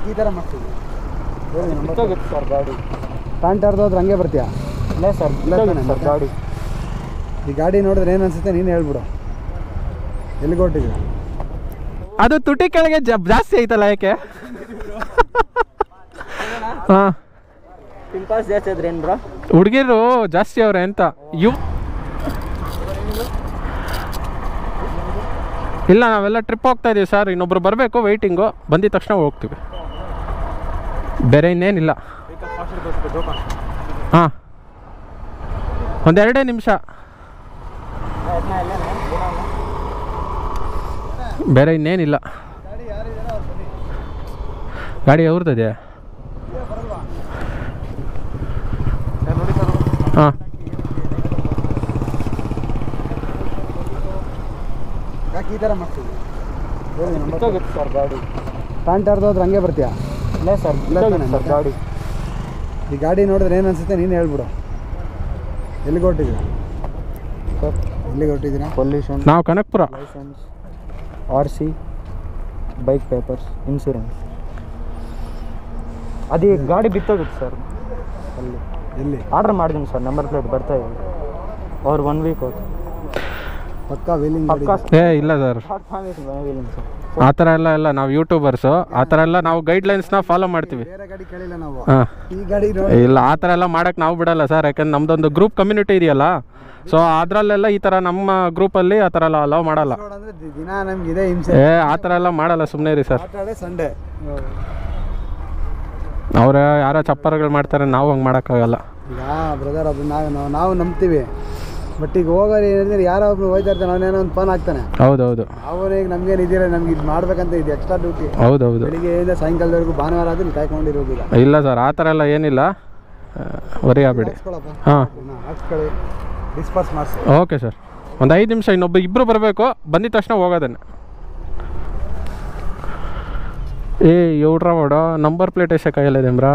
ಯಾಕೆ ಈ ಥರ ಮಾಡ್ತೀವಿ ಬಿತ್ತೋಗಿತ್ತು ಸರ್ ಗಾಡಿ ಪ್ಯಾಂಟ್ ಹರಿದೋದ್ರೆ ಹಂಗೆ ಬರ್ತೀಯಾ ಇಲ್ಲ ಸರ್ ಇಲ್ಲ ಬಿತ್ತೋಗಿತ್ತು ಕಣೆ, ಸರ್ ಮತ್ತೆ? ಗಾಡಿ ಈ ಗಾಡಿ ನೋಡಿದ್ರೆ ಏನು ಅನ್ಸುತ್ತೆ ನೀನು ಹೇಳ್ಬಿಡು ಎಲ್ಲಿಗೆ ಹೊಟ್ಟಿದ್ಯಾ ಅದು ತುಟಿ ಕೆಳಗೆ ಜ- ಜಾಸ್ತಿ ಐತಲ್ಲ ಯಾಕೆ ಹಾಂ ಪಿಂಪಲ್ಸ್ ಜಾಸ್ತಿ ಆದ್ರೆ ಏನು ಬ್ರೋ ಹುಡುಗಿರು ಜಾಸ್ತಿ ಅವ್ರೆ ಅಂತ ಇವ್ ಇಲ್ಲ ನಾವೆಲ್ಲ ಟ್ರಿಪ್ ಹೋಗ್ತಾ ಇದೀವಿ ಸರ್ ಇನ್ನೊಬ್ರು ಬರಬೇಕು ವೆಯ್ಟಿಂಗು ಬಂದಿದ ತಕ್ಷಣ ಹೋಗ್ತೀವಿ ಬೇರೆ ಇನ್ನೇನಿಲ್ಲ ಹಾಂ ಒಂದೆರಡೇ ನಿಮಿಷ ಬೇರೆ ಇನ್ನೇನಿಲ್ಲ ಗಾಡಿ ಅವ್ರದ್ದಿದೆ ಹಾಂ ಯಾಕೆ ಈ ಥರ ಮಾಡ್ತೀವಿ ಹೇಳಿ ನಂಬರ್ ಬಿತ್ತೋಗಿತ್ತು ಸರ್ ಗಾಡಿ ಪ್ಯಾಂಟ್ ಹರಿದೋದ್ರೆ ಹಂಗೆ ಬರ್ತೀಯಾ ಇಲ್ಲ ಸರ್ ಇಲ್ಲ ಕಣೆ, ಬಿತ್ತೋಗಿತ್ತು ಸರ್ ಮತ್ತೆ? ಗಾಡಿ ಈ ಗಾಡಿ ನೋಡಿದ್ರೆ ಏನು ಅನ್ಸುತ್ತೆ ನೀನು ಹೇಳ್ಬಿಡು ಎಲ್ಲಿಗೆ ಹೊಟ್ಟಿದ್ಯಾ ಸರ್ ಎಲ್ಲಿಗೆ ಹೊಟ್ಟಿದ್ದೀರಾ ಪೊಲ್ಯೂಷನ್ ನಾವು Kanakapura licence R C bike papers insurance ಅದು ಈ ಗಾಡಿ ಬಿತ್ತೋಗಿತ್ತು ಸರ್ ಅಲ್ಲಿ ಎಲ್ಲಿ ಆರ್ಡರ್ ಮಾಡಿದ್ದೀನಿ ಸರ್ ನಂಬರ್ ಪ್ಲೇಟ್ ಬರ್ತಾ ಇದೆ ಅವ್ರು ಒನ್ ವೀಕ್ ಹೋಯ್ತು ಪಕ್ಕ ವೀಲಿಂಗ್ ಪಕ್ಕಾ ಏ ಇಲ್ಲ ಸರ್ ವೀಲಿಂಗ್ ಸರ್ ಆ ಥರ ಎಲ್ಲ ಇಲ್ಲ ನಾವು ಯೂಟ್ಯೂಬರ್ಸು ಆ ಥರ ಎಲ್ಲ ನಾವು ಗೈಡ್ಲೈನ್ಸ್ನ ಫಾಲೋ ಮಾಡ್ತೀವಿ ಬೇರೆ ಗಾಡಿ ಕೇಳಿಲ್ಲ ನಾವು ಹಾಂ ಈ ಗಾಡಿ ನೋಡಿ ಇಲ್ಲ ಆ ಥರ ಎಲ್ಲ ಮಾಡೋಕ್ಕೆ ನಾವು ಬಿಡಲ್ಲ ಸರ್ ಯಾಕಂದ್ರೆ ನಮ್ಮದೊಂದು ಗ್ರೂಪ್ ಕಮ್ಯುನಿಟಿ ಇದೆಯಲ್ಲ ಸೊ ಅದರಲ್ಲೆಲ್ಲ ಈ ಥರ ನಮ್ಮ ಗ್ರೂಪಲ್ಲಿ ಆ ಥರ ಎಲ್ಲ ಅಲೌ ಮಾಡಲ್ಲ ಅಂದ್ರೆ ದಿ- ದಿನ ನಮ್ಗೆ ಇದೇ ಹಿಂಸೆ ಏ ಆ ಥರ ಎಲ್ಲ ಮಾಡಲ್ಲ ಸುಮ್ಮನೆ ರೀ ಸರ್ ಸಾಟರ್ಡೆ ಸಂಡೇ ಅವ್ರು ಯಾರೋ ಚಪ್ಪರಗಳು ಮಾಡ್ತಾರೆ ನಾವು ಹಂಗೆ ಮಾಡೋಕ್ಕಾಗಲ್ಲ ಈಗ ಬ್ರದರ್ ಅದು ನಾವು ನಾವು- ನಾವು ನಂಬ್ತೀವಿ ಬಟ್ ಈಗ ಹೋಗೋರು ಏನಿದ್ರೆ ಯಾರೋ ಒಬ್ರು ಹೋಯ್ತಾ ಇರ್ತಾನೆ ಅವನೇನೋ ಒಂದು ಫೋನ್ ಹಾಕ್ತಾನೆ ಹೌದೌದು ಅವನಿಗೆ ನಮ್ಗೇನು ಇದ್ದೀರ ನಮ್ಗೆ ಇದು ಮಾಡ್ಬೇಕಂತ ಇದೆ ಎಕ್ಸ್ಟ್ರಾ ಡ್ಯೂಟಿ ಹೌದೌದು ಬೆಳಿಗ್ಗೆಯಿಂದ ಸಾಯಂಕಾಲದವರೆಗೂ ಭಾನುವಾರ ಆದ್ರೆ ಕಾಯ್ಕೊಂಡಿರೋದಿಲ್ಲ ಇಲ್ಲ ಸರ್ ಆ ಥರ ಎಲ್ಲ ಏನಿಲ್ಲ ವರಿ ಆಗ್ಬೇಡಿ ಹಾಕ್ಸ್ಕೊಳಪ್ಪ ಹಾಂ ಹಾಕ್ಸ್ಕೊಳ್ಳಿ ಡಿಸ್ಪರ್ಸ್ ಮಾಡಿಸಿ ಓಕೆ ಸರ್ ಒಂದು ಐದು ನಿಮಿಷ ಇನ್ನೊಬ್ಬ ಇಬ್ಬರು ಬರಬೇಕು ಬಂದಿದ ತಕ್ಷಣ ಹೋಗೋದನ್ನು ಏ ಎವ್ಡ್ರ ಮಾಡ ನಂಬರ್ ಪ್ಲೇಟ್ ಎಷ್ಟೇ ಕೈಯಲ್ಲಿದೆ ಮ್ರಾ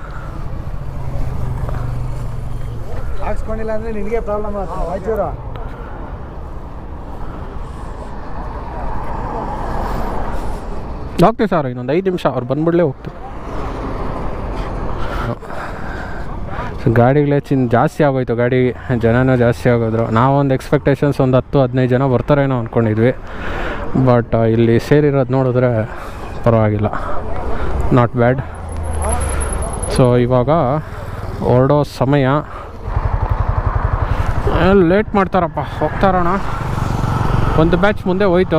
ಹಾಕ್ಸ್ಕೊಂಡಿಲ್ಲ ಅಂದ್ರೆ ನಿನಗೆ ಪ್ರಾಬ್ಲಮ್ ಆಗುತ್ತೆ ರಾಯಚೂರು ಹೋಗ್ತೀವಿ ಸರ್ ಇನ್ನೊಂದು ಐದು ನಿಮಿಷ ಅವ್ರು ಬಂದ್ಬಿಡ್ಲೇ ಹೋಗ್ತೀವಿ ಗಾಡಿಗಳೇ ಚಿನ್ ಜಾಸ್ತಿ ಆಗೋಯ್ತು ಗಾಡಿ ಜನನೂ ಜಾಸ್ತಿ ಆಗೋದ್ರು ನಾವೊಂದು ಎಕ್ಸ್ಪೆಕ್ಟೇಷನ್ಸ್ ಒಂದು ಹತ್ತು ಹದಿನೈದು ಜನ ಬರ್ತಾರೇನೋ ಅಂದ್ಕೊಂಡಿದ್ವಿ ಬಟ್ ಇಲ್ಲಿ ಸೇರಿರೋದು ನೋಡಿದ್ರೆ ಪರವಾಗಿಲ್ಲ ನಾಟ್ ಬ್ಯಾಡ್ ಸೊ ಇವಾಗ ಹೊರಡೋ ಸಮಯ ಲೇಟ್ ಮಾಡ್ತಾರಪ್ಪ ಹೋಗ್ತಾರೋಣ ಒಂದು ಬ್ಯಾಚ್ ಮುಂದೆ ಹೋಯ್ತು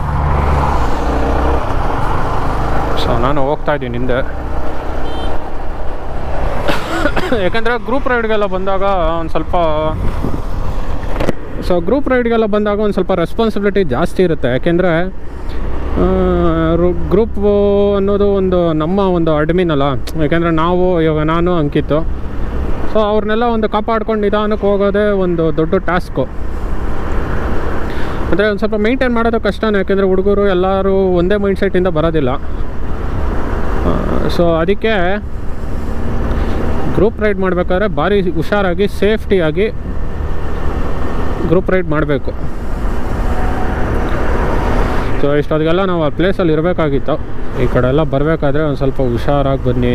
ಸೊ ನಾನು ಹೋಗ್ತಾ ಇದ್ದೀನಿ ಹಿಂದೆ ಯಾಕಂದರೆ ಗ್ರೂಪ್ ರೈಡ್ಗೆಲ್ಲ ಬಂದಾಗ ಒಂದು ಸ್ವಲ್ಪ ಸೊ ಗ್ರೂಪ್ ರೈಡ್ಗೆಲ್ಲ ಬಂದಾಗ ಒಂದು ಸ್ವಲ್ಪ ರೆಸ್ಪಾನ್ಸಿಬಿಲಿಟಿ ಜಾಸ್ತಿ ಇರುತ್ತೆ ಯಾಕೆಂದರೆ ಗ್ರೂಪ್ ಅನ್ನೋದು ಒಂದು ನಮ್ಮ ಒಂದು ಅಡ್ಮಿನ್ ಅಲ್ಲ ಯಾಕೆಂದರೆ ನಾವು ಇವಾಗ ನಾನು ಅಂಕಿತ್ತು ಸೊ ಅವ್ರನ್ನೆಲ್ಲ ಒಂದು ಕಾಪಾಡ್ಕೊಂಡು ನಿಧಾನಕ್ಕೆ ಹೋಗೋದೇ ಒಂದು ದೊಡ್ಡ ಟಾಸ್ಕು ಅಂದರೆ ಒಂದು ಸ್ವಲ್ಪ ಮೇಂಟೈನ್ ಮಾಡೋದು ಕಷ್ಟನೇ ಯಾಕೆಂದರೆ ಹುಡುಗರು ಎಲ್ಲರೂ ಒಂದೇ ಮೈಂಡ್ ಸೆಟ್ಟಿಂದ ಬರೋದಿಲ್ಲ ಸೊ ಅದಕ್ಕೆ ಗ್ರೂಪ್ ರೈಡ್ ಮಾಡಬೇಕಾದ್ರೆ ಭಾರಿ ಹುಷಾರಾಗಿ ಸೇಫ್ಟಿಯಾಗಿ ಗ್ರೂಪ್ ರೈಡ್ ಮಾಡಬೇಕು ಸೊ ಇಷ್ಟೊತ್ತಿಗೆಲ್ಲ ನಾವು ಆ ಪ್ಲೇಸಲ್ಲಿ ಇರಬೇಕಾಗಿತ್ತು ಈ ಕಡೆ ಎಲ್ಲ ಬರಬೇಕಾದ್ರೆ ಒಂದು ಸ್ವಲ್ಪ ಹುಷಾರಾಗಿ ಬನ್ನಿ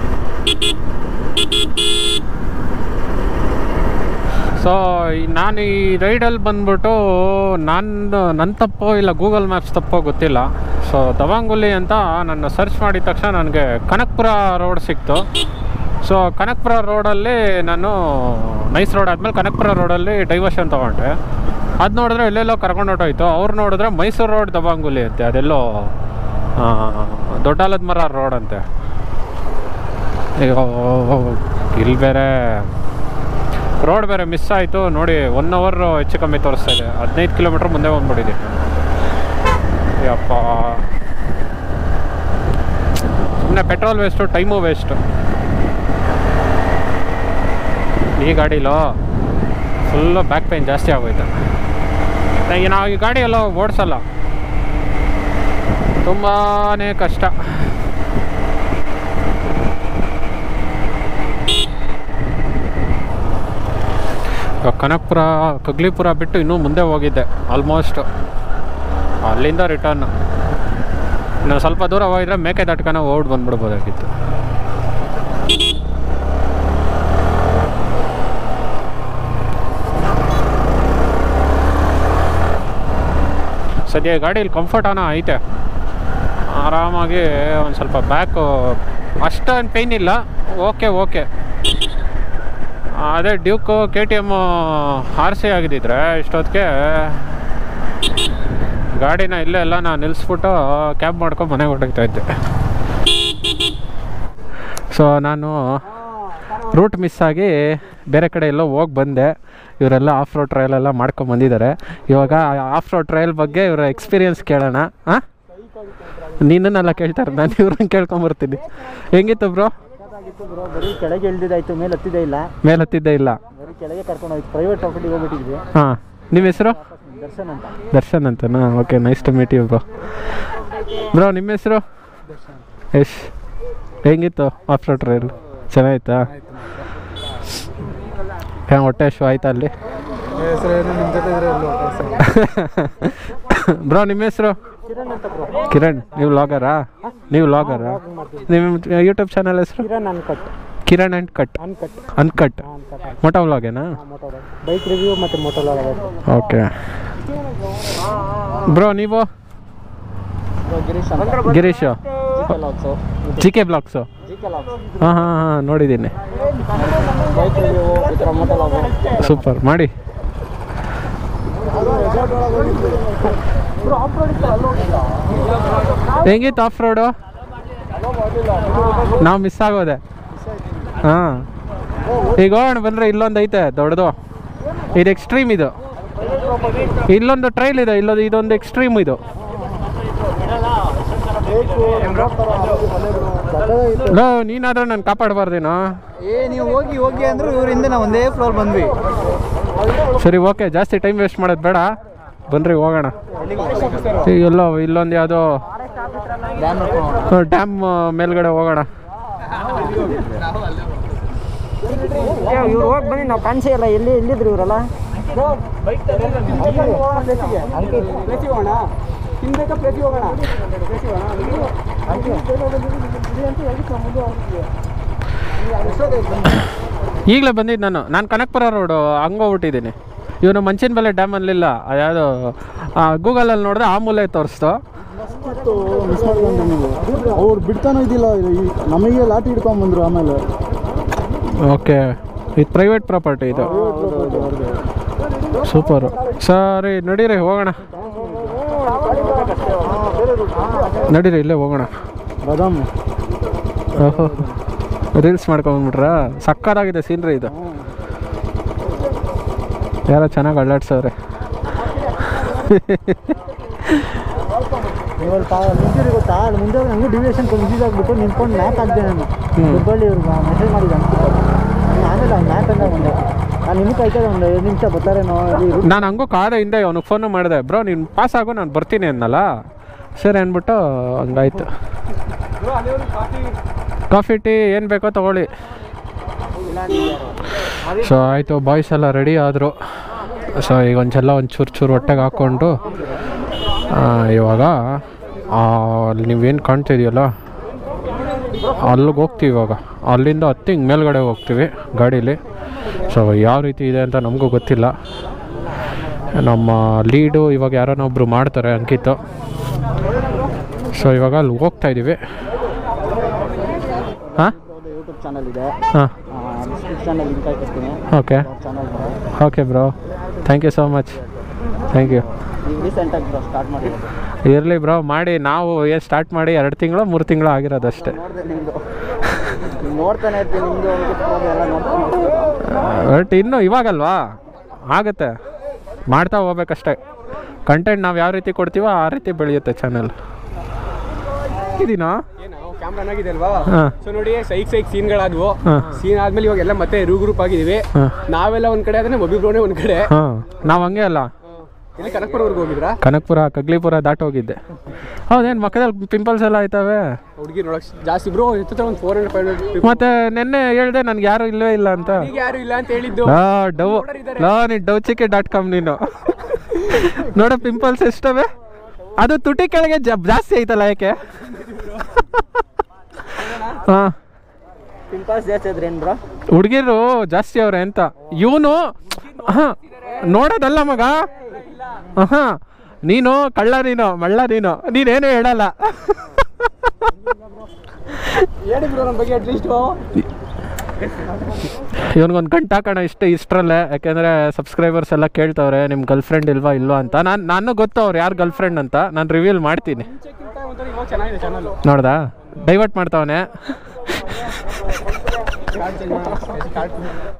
ಸೊ ನಾನು ಈ ರೈಡಲ್ಲಿ ಬಂದ್ಬಿಟ್ಟು ನಾನು ನನ್ನ ತಪ್ಪೋ ಇಲ್ಲ ಗೂಗಲ್ ಮ್ಯಾಪ್ಸ್ ತಪ್ಪೋ ಗೊತ್ತಿಲ್ಲ ಸೊ ದವಾಂಗುಲಿ ಅಂತ ನನ್ನ ಸರ್ಚ್ ಮಾಡಿದ ತಕ್ಷಣ ನನಗೆ ಕನಕ್ಪುರ ರೋಡ್ ಸಿಕ್ತು ಸೊ ಕನಕ್ಪುರ ರೋಡಲ್ಲಿ ನಾನು ನೈಸ್ ರೋಡ್ ಆದಮೇಲೆ ಕನಕ್ಪುರ ರೋಡಲ್ಲಿ ಡೈವರ್ಷನ್ ತೊಗೊಂಡೆ ಅದು ನೋಡಿದ್ರೆ ಎಲ್ಲೆಲ್ಲೋ ಕರ್ಕೊಂಡು ಹೊಟ್ಟೋಯ್ತು ಅವ್ರು ನೋಡಿದ್ರೆ ಮೈಸೂರು ರೋಡ್ ದವಾಂಗುಲಿ ಅಂತೆ ಅದೆಲ್ಲೋ ಆ, ದೊಡ್ಡಾಲದ ಮರ ರೋಡ್ ಅಂತೆ ಅಯ್ಯೋ ಇಲ್ಲಿ ಬೇರೆ ರೋಡ್ ಬೇರೆ ಮಿಸ್ ಆಯಿತು ನೋಡಿ ಒನ್ ಅವರ್ ಹೆಚ್ಚು ಕಮ್ಮಿ ತೋರಿಸ್ತಾ ಇದೆ ಹದಿನೈದು ಕಿಲೋಮೀಟ್ರ್ ಮುಂದೆ ಬಂದ್ಬಿಟ್ಟಿದೆ ಯಪ್ಪ ಸುಮ್ಮನೆ ಪೆಟ್ರೋಲ್ ವೇಸ್ಟು ಟೈಮು ವೇಸ್ಟು ಈ ಗಾಡೀಲೋ ಫುಲ್ಲು ಬ್ಯಾಕ್ ಪೈನ್ ಜಾಸ್ತಿ ಆಗೋಯ್ತು ಈಗ ನಾವು ಈ ಗಾಡಿ ಎಲ್ಲ ಓಡಿಸಲ್ಲ ತುಂಬಾ ಕಷ್ಟ ಇವಾಗ ಕನಕಪುರ ಕಗ್ಲಿಪುರ ಬಿಟ್ಟು ಇನ್ನೂ ಮುಂದೆ ಹೋಗಿದ್ದೆ ಆಲ್ಮೋಸ್ಟ್ ಅಲ್ಲಿಂದ ರಿಟರ್ನ್ ಇನ್ನು ಸ್ವಲ್ಪ ದೂರ ಹೋಗಿದ್ರೆ ಮೇಕೆ ದಾಟ್ಕೊಂಡು ಓಡ್ ಬಂದ್ಬಿಡ್ಬೋದಾಗಿತ್ತು ಸದ್ಯ ಗಾಡೀಲಿ ಕಂಫರ್ಟ್ ಅನ್ನೋ ಐತೆ ಆರಾಮಾಗಿ ಒಂದು ಸ್ವಲ್ಪ ಬ್ಯಾಕು ಅಷ್ಟೊಂದು ಪೇಯ್ನ್ ಇಲ್ಲ ಓಕೆ ಓಕೆ ಅದೇ duke K T M R C ಆಗಿದ್ದಿದ್ರೆ ಇಷ್ಟೊತ್ತಿಗೆ ಗಾಡಿನ ಇಲ್ಲೇ ಎಲ್ಲ ನಾನು ನಿಲ್ಲಿಸ್ಬಿಟ್ಟು ಕ್ಯಾಬ್ ಮಾಡ್ಕೊಂಡು ಮನೆಗೆ ಹೊರಟೋಗ್ತಾ ಇದ್ದೆ ಸೊ ನಾನು ರೂಟ್ ಮಿಸ್ ಆಗಿ ಬೇರೆ ಕಡೆ ಎಲ್ಲೋ ಹೋಗಿ ಬಂದೆ ಇವರೆಲ್ಲ ಆಫ್ ರೋಡ್ ಟ್ರಯಲ್ ಎಲ್ಲ ಮಾಡ್ಕೊಂಡು ಬಂದಿದ್ದಾರೆ ಇವಾಗ ಆಫ್ ರೋಡ್ ಟ್ರಯಲ್ ಬಗ್ಗೆ ಇವರ ಎಕ್ಸ್ಪೀರಿಯನ್ಸ್ ಕೇಳೋಣ ಹಾಂ ನಿನ್ನನ್ನೆಲ್ಲ ಕೇಳ್ತಾರೆ ನಾನು ಇವ್ರನ್ನ ಕೇಳ್ಕೊಂಬರ್ತೀನಿ ಹೆಂಗಿತ್ತು ಬ್ರೋ ಬ್ರೋ ಬರೀ ಕೆಳಗೆ ಇಳ್ದಿದ್ದಾಯ್ತು ಮೇಲೆ ಹತ್ತಿದ್ದೇ ಇಲ್ಲ ಮೇಲೆ ಹತ್ತಿದ್ದೇ ಇಲ್ಲ ಬರೀ ಕೆಳಗೆ ಕರ್ಕೊಂಡು ಹೋಗಿ ಪ್ರೈವೇಟ್ ಪ್ರಾಪರ್ಟಿಗೆ ಹೋಗ್ಬಿಟ್ಟಿದ್ವಿ ಹಾಂ ನಿಮ್ಮ ಹೆಸರು ದರ್ಶನ್ ಅಂತ ದರ್ಶನ್ ಅಂತನಾ okay nice to meet you bro bro ನಿಮ್ಮ ಹೆಸರು ಯಶ್ ಹೆಂಗಿತ್ತು ಆಫ್ ರೋಡ್ ಟ್ರೈಲ್ ಚೆನ್ನಾಗಿತ್ತಾ ಹ್ಯಾಂಗ ಹೊಟ್ಟೆ ಶೋ ಆಯ್ತಾ ಅಲ್ಲಿ ಹೆಸರು ಏನು ನಿಮ್ಮ ಜೊತೆ ಇದ್ರೆ ಇಲ್ವೋ ಹೆಸರು? ಬ್ರೋ ನಿಮ್ಮ ಹೆಸರು ಕಿರಣ್ ಅಂತ ಬ್ರೋ ಕಿರಣ್ ನೀವು ಲಾಗರಾ ನೀವು ಲಾಗರಾ ನಿಮ್ಮ ಯೂಟ್ಯೂಬ್ ಚಾನಲ್ ಹೆಸರು Kiran uncut Kiran and cut uncut uncut uncut moto ವ್ಲಾಗೇನಾ ಮೋಟೋ ಬೈಕ್ ರಿವ್ಯೂ ಮತ್ತು ಮೋಟೋ ಓಕೆ ಬ್ರೋ ನೀವು ಗಿರೀಶ್ ಅಂತ Girish G K vlogs G K blogs G K vlogs ಹಾಂ ಹಾಂ ಹಾಂ ನೋಡಿದ್ದೀನಿ ಬೈಕ್ ರಿವ್ಯೂ ಈ ಥರ ಮೋಟೋ ಲಾಗು ಸೂಪರ್ ಮಾಡಿ ಹೆಂಗಿತ್ತು ಆಫ್ ರೋಡು ನಾವು ಮಿಸ್ ಆಗೋದೆ ಹಾಂ ಈಗ ಹೋಗೋಣ ಬಂದರೆ ಇಲ್ಲೊಂದು ಐತೆ ದೊಡ್ಡದು ಇದು ಎಕ್ಸ್ಟ್ರೀಮ್ ಇದು ಇಲ್ಲೊಂದು ಟ್ರೈಲ್ ಇದೆ ಇಲ್ಲೊಂದು ಇದೊಂದು ಎಕ್ಸ್ಟ್ರೀಮ್ ಇದು ಲೋ ನೀನಾದ್ರೂ ನಾನು ಕಾಪಾಡಬಾರ್ದೇನೋ ಏ ನೀವು ಹೋಗಿ ಹೋಗಿ ಅಂದ್ರು ಇವರಿಂದ ನಾವು ಒಂದೇ ಫ್ಲೋರ್ ಬಂದ್ವಿ ಸರಿ ಓಕೆ ಜಾಸ್ತಿ ಟೈಮ್ ವೇಸ್ಟ್ ಮಾಡೋದು ಬೇಡ ಬನ್ರಿ ಹೋಗೋಣ ಈಗ ಎಲ್ಲೋ ಇಲ್ಲೊಂದು ಯಾವುದೋ ಡ್ಯಾಮ್ ಮೇಲ್ಗಡೆ ಹೋಗೋಣ ಇವ್ರು ಹೋಗಿ ಬನ್ನಿ ನಾವು ಕಾಣಿಸೇ ಇಲ್ಲ ಎಲ್ಲಿ ಎಲ್ಲಿದ್ರು ಇವರೆಲ್ಲ ಈಗಲೇ ಬಂದಿದ್ದು ನಾನು ನಾನು ಕನಕಪುರ ರೋಡು ಹಂಗೋಗ್ಬಿಟ್ಟಿದ್ದೀನಿ ಇವನು ಮಂಚಿನ ಬೆಲೆ ಡ್ಯಾಮ್ ಅಲ್ಲಿಲ್ಲ ಯಾವುದೋ ಗೂಗಲಲ್ಲಿ ನೋಡಿದ್ರೆ ಆ ಮೂಲೆ ತೋರಿಸ್ತು ಮಿಸ್ ಮಾಡ್ಕೊಂಡ್ರಿ ನೀವು ಅವ್ರು ಬಿಡ್ತಾನೂ ಇದ್ದಿಲ್ಲ ಈ- ನಮಗೆ ಲಾಟಿ ಹಿಡ್ಕೊಂಬಂದ್ರು ಆಮೇಲೆ ಓಕೆ ಇದು ಪ್ರೈವೇಟ್ ಪ್ರಾಪರ್ಟಿ ಇದು ಸೂಪರು ಸರಿ ನಡೀರಿ ಹೋಗೋಣ ನಡೀರಿ ಇಲ್ಲೇ ಹೋಗೋಣ ಬಾದಾಮ್ ಓಹೋ ರೀಲ್ಸ್ ಮಾಡ್ಕೊಂಡ್ಬಿಟ್ರಾ ಸಕ್ಕತ್ತಾಗಿದೆ ಸೀನ್ರಿ ಇದು ಯಾರೋ ಚೆನ್ನಾಗಿ ಅಳ್ಳಾಡ್ಸವ್ರೆ ಇವಾಗ ನಿಂತಿರಿ ಗೊತ್ತಾ ಅಲ್ಲಿ ಮುಂದೆ ಹಂಗೆ ಡಿವಿಯೇಷನ್ ಕನ್ಫ್ಯೂಸ್ ಆಗಿಬಿಟ್ಟು ನಿಂತ್ಕೊಂಡು ಮ್ಯಾಪ್ ಹಾಕ್ದೆ ನಾನು ಹ್ಮ್. ಹುಬ್ಬಳ್ಳಿ ಇವ್ರಿಗೆ ಮೆಸೇಜ್ ಮಾಡಿದ್ದೆ ಅನ್ಸುತ್ತೆ ನಾನು ಆಮೇಲೆ ಅವ್ನು ಮ್ಯಾಪ್ ಅಂತ ಬಂದೆ ನಾನು ನಿಮಗೆ ಕಾಯ್ತದೆ ಒಂದು ಎರಡು ನಿಮಿಷ ಬರ್ತಾರೇನೋ ಇಲ್ಲಿ route ನಾನು ಹಂಗೂ ಕಾದೆ ಹಿಂದೆ ಅವನಿಗೆ ಫೋನು ಮಾಡಿದೆ ಬ್ರೋ ನೀನು ಪಾಸ್ ಆಗು ನಾನು ಬರ್ತೀನಿ ಅನ್ನಲ್ಲ ಸರಿ ಅಂದ್ಬಿಟ್ಟು ಹಂಗಾಯ್ತು ಕಾಫಿ ಟೀ ಏನು ಬೇಕೋ ತಗೊಳ್ಳಿ ಸೊ ಆಯಿತು ಬಾಯ್ಸ್ ಎಲ್ಲ ರೆಡಿ ಆದರು ಸೊ ಈಗ ಒಂದ್ಸಲ ಒಂದು ಚೂರು ಚೂರು ಹೊಟ್ಟೆಗೆ ಹಾಕ್ಕೊಂಡು ಆ, ಇವಾಗ ಆ, ಅಲ್ಲಿ ನೀವೇನು ಕಾಣ್ತಿದೆಯಲ್ಲ ಅಲ್ಲಿಗೆ ಹೋಗ್ತೀವಿ ಇವಾಗ ಅಲ್ಲಿಂದ ಹತ್ತಿ ಹಿಂಗೆ ಮೇಲ್ಗಡೆ ಹೋಗ್ತೀವಿ ಗಾಡೀಲಿ ಸೊ ಯಾವ ರೀತಿ ಇದೆ ಅಂತ ನಮಗೂ ಗೊತ್ತಿಲ್ಲ ನಮ್ಮ ಲೀಡು ಇವಾಗ ಯಾರನ್ನ ಒಬ್ಬರು ಮಾಡ್ತಾರೆ ಅಂಕಿತು ಸೊ ಇವಾಗ ಅಲ್ಲಿ ಹೋಗ್ತಾ ಇದ್ದೀವಿ ಹಾಂ ಯೂಟ್ಯೂಬ್ ಚಾನಲ್ ಇದೆ ಹಾಂ ಡಿಸ್ಕ್ರಿಪ್ಷನಲ್ಲಿ ಲಿಂಕ್ ಹಾಕಿರ್ತೀನಿ okay channel okay bro thank you so much thank you ಈಗ ರೀಸೆಂಟಾಗಿ ಬ್ರೋ ಸ್ಟಾರ್ಟ್ ಮಾಡಿರೋದು ಇರಲಿ ಬ್ರೋ ಮಾಡಿ ನಾವು ಏನು ಸ್ಟಾರ್ಟ್ ಮಾಡಿ ಎರಡು ತಿಂಗಳು ಮೂರು ತಿಂಗಳು ಆಗಿರೋದು ಅಷ್ಟೇ ನೋಡಿದೆ ನಿಮ್ಮದು ನೋಡ್ತಾನೆ ಇರ್ತೀನಿ ನಿಮ್ಮದು ಎಲ್ಲ ನೋಡ್ತಾನೆ ಬಟ್ ಇನ್ನು ಇವಾಗಲ್ವಾ ಆಗುತ್ತೆ ಮಾಡ್ತಾ ಹೋಗ್ಬೇಕಷ್ಟೇ ಕಂಟೆಂಟ್ ನಾವು ಯಾವ ರೀತಿ ಕೊಡ್ತೀವೋ ಆ ರೀತಿ ಬೆಳೆಯುತ್ತೆ ಚಾನಲ್ ಇದೀನಾ ಏನು ಕ್ಯಾಮ್ರಾನಾಗಿದೆ ಅಲ್ವಾ ಹಾಂ ಸೊ ನೋಡಿ ಸೈಕ್ ಸೈಕ್ ಸೀನ್ಗಳಾದ್ವು ಹಾಂ ಸೀನ್ ಆದ್ಮೇಲೆ ಇವಾಗ ಎಲ್ಲ ಮತ್ತೆ ರೂ ಗ್ರೂಪ್ ಆಗಿದೀವಿ ಹಾಂ ನಾವೆಲ್ಲ ಒಂದ್ ಕಡೆ ಆದ್ರೆ ಒಬ್ಬಿಬ್ರೋನೆ ಒಂದ್ ಕಡೆ ಹಾಂ ನಾವು ಹಂಗೆ ಅಲ್ಲ ಇಲ್ಲಿ ಕನಕಪುರವರೆಗೂ ಹೋಗಿದ್ರಾ ಕನಕಪುರ ಕಗ್ಲಿಪುರ ದಾಟ್ ಹೋಗಿದ್ದೆ ಹೌದೇನು ಮಕ್ಕದಲ್ಲಿ ಪಿಂಪಲ್ಸ್ ಎಲ್ಲ ಆಯ್ತವೆ ಹುಡುಗಿ ನೋಡಕ್ ಜಾಸ್ತಿ ಬ್ರೋ ಎತ್ತ ಒಂದು ಫೋರ್ ಹಂಡ್ರೆಡ್ ಫೈವ್ ಹಂಡ್ರೆಡ್ ಮತ್ತೆ ನಿನ್ನೆ ಹೇಳ್ದೆ ನನ್ಗೆ ಯಾರು ಇಲ್ಲವೇ ಇಲ್ಲ ಅಂತ ಈಗ ಯಾರು ಇಲ್ಲ ಅಂತ ಹೇಳಿದ್ದು ಲಾ ಡವ್ ಲಾ ನೀ ಡವ್ ಚಿಕ್ಕೆ ಡಾಟ್ ಕಾಮ್ ನೀನು ನೋಡ ಪಿಂಪಲ್ಸ್ ಎಷ್ಟವೆ ಅದು ತುಟಿ ಕೆಳಗೆ ಜ- ಜಾಸ್ತಿ ಐತಲ್ಲ ಯಾಕೆ ಹಾಂ ಪಿಂಪಲ್ಸ್ ಜಾಸ್ತಿ ಆದ್ರೆ ಏನು ಬ್ರೋ ಹುಡುಗಿರು ಜಾಸ್ತಿ ಅವ್ರೆ ಅಂತ ಇವನು ಹಾಂ ನೋಡೋದಲ್ಲ ಮಗ ಹಾಂ ನೀನು ಕಳ್ಳ ನೀನು ಮಳ್ಳ ನೀನು ನೀನೇನು ಹೇಳಲ್ಲ ಹೇಳಿ ಬ್ರೋ ನನ್ನ ಬಗ್ಗೆ ಅಟ್ಲೀಸ್ಟ್ ಇವನಿಗೊಂದು ಗಂಟೆ ಹಾಕೋಣ ಇಷ್ಟು ಇಷ್ಟರಲ್ಲೇ ಯಾಕೆಂದರೆ ಸಬ್ಸ್ಕ್ರೈಬರ್ಸ್ ಎಲ್ಲ ಕೇಳ್ತವ್ರೆ ನಿಮ್ಮ ಗರ್ಲ್ ಫ್ರೆಂಡ್ ಇಲ್ವಾ ಇಲ್ವಾ ಅಂತ ನಾನು ನಾನು ಗೊತ್ತು ಅವ್ರು ಯಾರು ಗರ್ಲ್ ಫ್ರೆಂಡ್ ಅಂತ ನಾನು ರಿವೀಲ್ ಮಾಡ್ತೀನಿ ಮುಂಚೆಕ್ಕಿಂತ ಒಂಥರ ಇವಾಗ ಚೆನ್ನಾಗಿದೆ ಚಾನಲ್ ನೋಡ್ದಾ ಡೈವರ್ಟ್ ಮಾಡ್ತಾವನೆ ಕಾರ್ಡ್ ಚೇಂಜ್